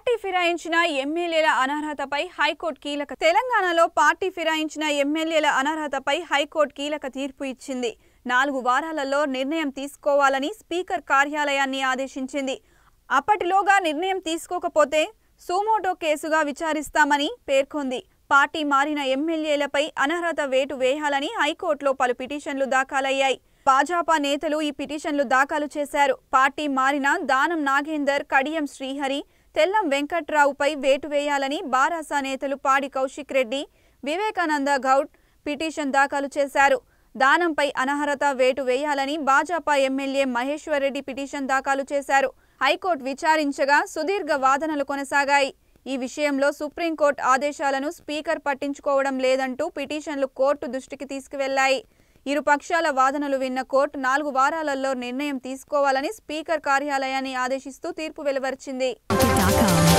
Party ఫిరాయించిన ఎమ్మెల్యేల అనర్హతపై high court కీలక తెలంగాణలో పార్టీ ఫిరాయించిన ఎమ్మెల్యేల అనర్హతపై హైకోర్టు కీలక తీర్పు ఇచ్చింది నాలుగు వారాలలో నిర్ణయం తీసుకోవాలని స్పీకర్ కార్యాలయాన్ని ఆదేశించింది అప్పటిలోగా నిర్ణయం తీసుకోకపోతే సూమోటో కేసుగా విచారిస్తామని పేర్కొంది పార్టీ మారిన ఎమ్మెల్యేలపై అనర్హత వేటు వేయాలని హైకోర్టులో పలు పిటిషన్లు దాఖలయ్యాయి భాజపా నేతలు ఈ పిటిషన్లు దాఖలు చేశారు పార్టీ మారిన దానం నాగేందర్ కడియం శ్రీహరి తెల్లం వెంకట్రావుపై వేటు వేయాలని బారాసా నేతలు పాడి కౌశిక్ రెడ్డి వివేకానంద గౌడ్ పిటిషన్ దాఖలు చేశారు దానంపై అనర్హత వేటు వేయాలని భాజపా ఎమ్మెల్యే మహేశ్వర్ రెడ్డి పిటిషన్ దాఖలు చేశారు హైకోర్టు విచారించగా సుదీర్ఘ వాదనలు కొనసాగాయి ఈ విషయంలో సుప్రీంకోర్టు ఆదేశాలను స్పీకర్ పట్టించుకోవడం లేదంటూ పిటిషన్లు కోర్టు దృష్టికి తీసుకువెళ్లాయి ఇరు పక్షాల వాదనలు విన్న కోర్టు నాలుగు వారాలలో నిర్ణయం తీసుకోవాలని స్పీకర్ కార్యాలయాన్ని ఆదేశిస్తూ తీర్పు వెలువరించింది com.